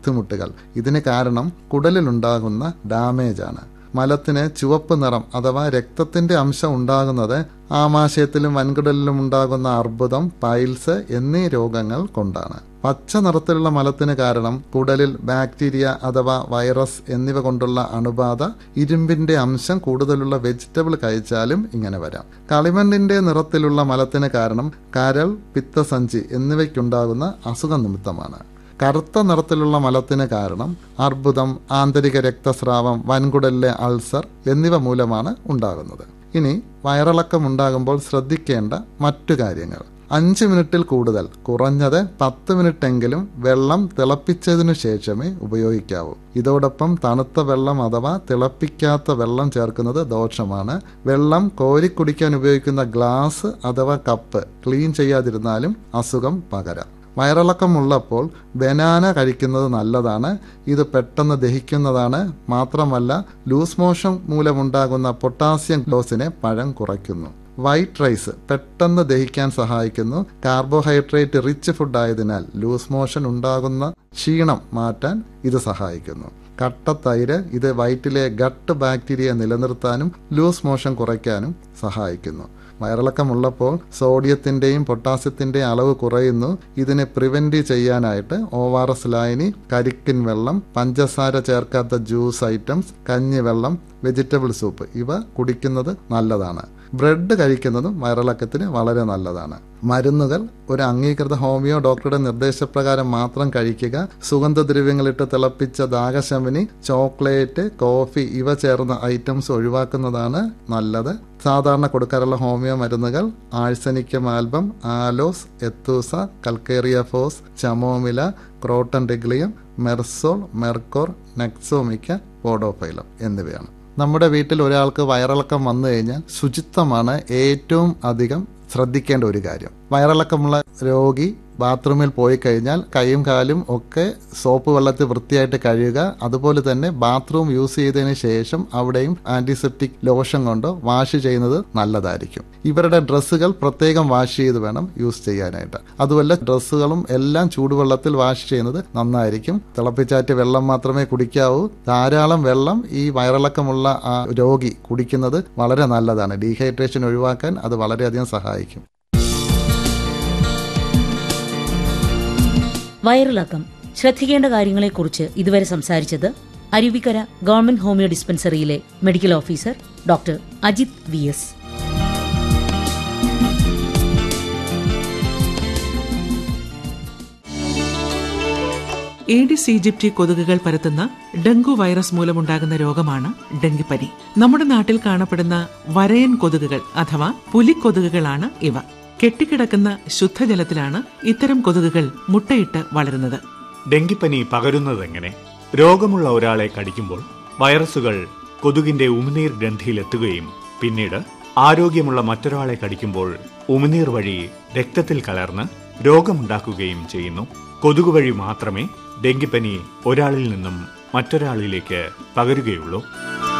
ബുദ്ധിമുട്ടുകൾ ഇതിന് കാരണം കുടലിലുണ്ടാകുന്ന ഡാമേജാണ് മലത്തിന് ചുവപ്പ് നിറം അഥവാ രക്തത്തിന്റെ അംശം ഉണ്ടാകുന്നത് ആമാശയത്തിലും വൻകുടലിലും ഉണ്ടാകുന്ന അർബുദം പൈൽസ് എന്നീ രോഗങ്ങൾ കൊണ്ടാണ് പച്ച നിറത്തിലുള്ള മലത്തിന് കാരണം കുടലിൽ ബാക്ടീരിയ അഥവാ വൈറസ് എന്നിവ കൊണ്ടുള്ള അണുബാധ ഇരുമ്പിന്റെ അംശം കൂടുതലുള്ള വെജിറ്റബിൾ കഴിച്ചാലും ഇങ്ങനെ വരാം കളിമണ്ണിന്റെ നിറത്തിലുള്ള മലത്തിന് കാരണം കരൾ പിത്തസഞ്ചി എന്നിവയ്ക്കുണ്ടാകുന്ന അസുഖ നിമിത്തമാണ് കറുത്ത നിറത്തിലുള്ള മലത്തിന് കാരണം അർബുദം ആന്തരിക രക്തസ്രാവം വൻകുടലിലെ അൾസർ എന്നിവ മൂലമാണ് ഉണ്ടാകുന്നത് ഇനി വയറിളക്കം ഉണ്ടാകുമ്പോൾ ശ്രദ്ധിക്കേണ്ട മറ്റു കാര്യങ്ങൾ അഞ്ച് മിനിറ്റിൽ കൂടുതൽ കുറഞ്ഞത് പത്ത് മിനിറ്റെങ്കിലും വെള്ളം തിളപ്പിച്ചതിനു ശേഷമേ ഉപയോഗിക്കാവൂ ഇതോടൊപ്പം തണുത്ത വെള്ളം അഥവാ തിളപ്പിക്കാത്ത വെള്ളം ചേർക്കുന്നത് ദോഷമാണ് വെള്ളം കോരിക്കുടിക്കാൻ ഉപയോഗിക്കുന്ന ഗ്ലാസ് അഥവാ കപ്പ് ക്ലീൻ ചെയ്യാതിരുന്നാലും അസുഖം പകരാം വയറിളക്കമുള്ളപ്പോൾ ബനാന കഴിക്കുന്നത് നല്ലതാണ് ഇത് പെട്ടെന്ന് ദഹിക്കുന്നതാണ് മാത്രമല്ല ലൂസ് മോഷൻ മൂലമുണ്ടാകുന്ന പൊട്ടാസ്യം ഡോസിനെ പഴം കുറയ്ക്കുന്നു വൈറ്റ് റൈസ് പെട്ടെന്ന് ദഹിക്കാൻ സഹായിക്കുന്നു കാർബോഹൈഡ്രേറ്റ് റിച്ച് ഫുഡ് ആയതിനാൽ ലൂസ് മോഷൻ ഉണ്ടാകുന്ന ക്ഷീണം മാറ്റാൻ ഇത് സഹായിക്കുന്നു കട്ടത്തൈര് ഇത് വയറ്റിലെ ഗട്ട് ബാക്ടീരിയ നിലനിർത്താനും ലൂസ് മോഷൻ കുറയ്ക്കാനും സഹായിക്കുന്നു വയറിളക്കമുള്ളപ്പോൾ സോഡിയത്തിന്റെയും പൊട്ടാസ്യത്തിന്റെയും അളവ് കുറയുന്നു ഇതിനെ പ്രിവെന്റ് ചെയ്യാനായിട്ട് ഒ ആർ എസ് ലായനി കരിക്കിൻ വെള്ളം പഞ്ചസാര ചേർക്കാത്ത ജ്യൂസ് ഐറ്റംസ് കഞ്ഞിവെള്ളം വെജിറ്റബിൾ സൂപ്പ് ഇവ കുടിക്കുന്നത് നല്ലതാണ് ബ്രെഡ് കഴിക്കുന്നതും വയറിളക്കത്തിന് വളരെ നല്ലതാണ് മരുന്നുകൾ ഒരു അംഗീകൃത ഹോമിയോ ഡോക്ടറുടെ നിർദ്ദേശപ്രകാരം മാത്രം കഴിക്കുക സുഗന്ധദ്രവ്യങ്ങളിട്ട് തിളപ്പിച്ച ദാഹശമനി ചോക്ലേറ്റ് കോഫി ഇവ ചേർന്ന ഐറ്റംസ് ഒഴിവാക്കുന്നതാണ് നല്ലത് സാധാരണ കൊടുക്കാറുള്ള ഹോമിയോ മരുന്നുകൾ arsenicum album aloes aethusa calcarea phos chamomilla croton tiglium merc sol merc cor nux vomica podophyllum എന്നിവയാണ് നമ്മുടെ വീട്ടിൽ ഒരാൾക്ക് വയറിളക്കം വന്നു കഴിഞ്ഞാൽ ശുചിത്വമാണ് ഏറ്റവും അധികം ശ്രദ്ധിക്കേണ്ട ഒരു കാര്യം വയറിളക്കമുള്ള രോഗി ബാത്റൂമിൽ പോയി കഴിഞ്ഞാൽ കൈയും കാലും ഒക്കെ സോപ്പ് വെള്ളത്തിൽ വൃത്തിയായിട്ട് കഴുകുക അതുപോലെ തന്നെ ബാത്റൂം യൂസ് ചെയ്തതിന് ശേഷം അവിടെയും ആന്റിസെപ്റ്റിക് ലോഷൻ കൊണ്ടോ വാഷ് ചെയ്യുന്നത് നല്ലതായിരിക്കും ഇവരുടെ ഡ്രസ്സുകൾ പ്രത്യേകം വാഷ് ചെയ്ത് വേണം യൂസ് ചെയ്യാനായിട്ട് അതുമല്ല ഡ്രസ്സുകളും എല്ലാം ചൂടുവെള്ളത്തിൽ വാഷ് ചെയ്യുന്നത് നന്നായിരിക്കും തിളപ്പിച്ചാറ്റ് വെള്ളം മാത്രമേ കുടിക്കാവൂ ധാരാളം വെള്ളം ഈ വയറിളക്കമുള്ള ആ രോഗി കുടിക്കുന്നത് വളരെ നല്ലതാണ് ഡീഹൈഡ്രേഷൻ ഒഴിവാക്കാൻ അത് വളരെയധികം സഹായിക്കും വയറിളക്കം ശ്രദ്ധിക്കേണ്ട കാര്യങ്ങളെക്കുറിച്ച് ഇതുവരെ സംസാരിച്ചത് Aruvikkara government homeo dispensary medical officer doctor Ajith V S aedes aegypti കൊതുകുകൾ പരത്തുന്ന ഡെങ്കു വൈറസ് മൂലമുണ്ടാകുന്ന രോഗമാണ് ഡെങ്കിപ്പനി നമ്മുടെ നാട്ടിൽ കാണപ്പെടുന്ന വരയൻ കൊതുകുകൾ അഥവാ പുലിക്കൊതുകുകളാണ് ഇവ കെട്ടിക്കിടക്കുന്ന ശുദ്ധജലത്തിലാണ് ഇത്തരം കൊതുകുകൾ മുട്ടയിട്ട് വളരുന്നത് ഡെങ്കിപ്പനി പകരുന്നതെങ്ങനെ രോഗമുള്ള ഒരാളെ കടിക്കുമ്പോൾ വൈറസുകൾ കൊതുകിന്റെ ഉമിനീർ ഗ്രന്ഥിയിലെത്തുകയും പിന്നീട് ആരോഗ്യമുള്ള മറ്റൊരാളെ കടിക്കുമ്പോൾ ഉമിനീർ വഴി രക്തത്തിൽ കലർന്ന് രോഗമുണ്ടാക്കുകയും ചെയ്യുന്നു കൊതുക് വഴി മാത്രമേ ഡെങ്കിപ്പനി ഒരാളിൽ നിന്നും മറ്റൊരാളിലേക്ക് പകരുകയുള്ളൂ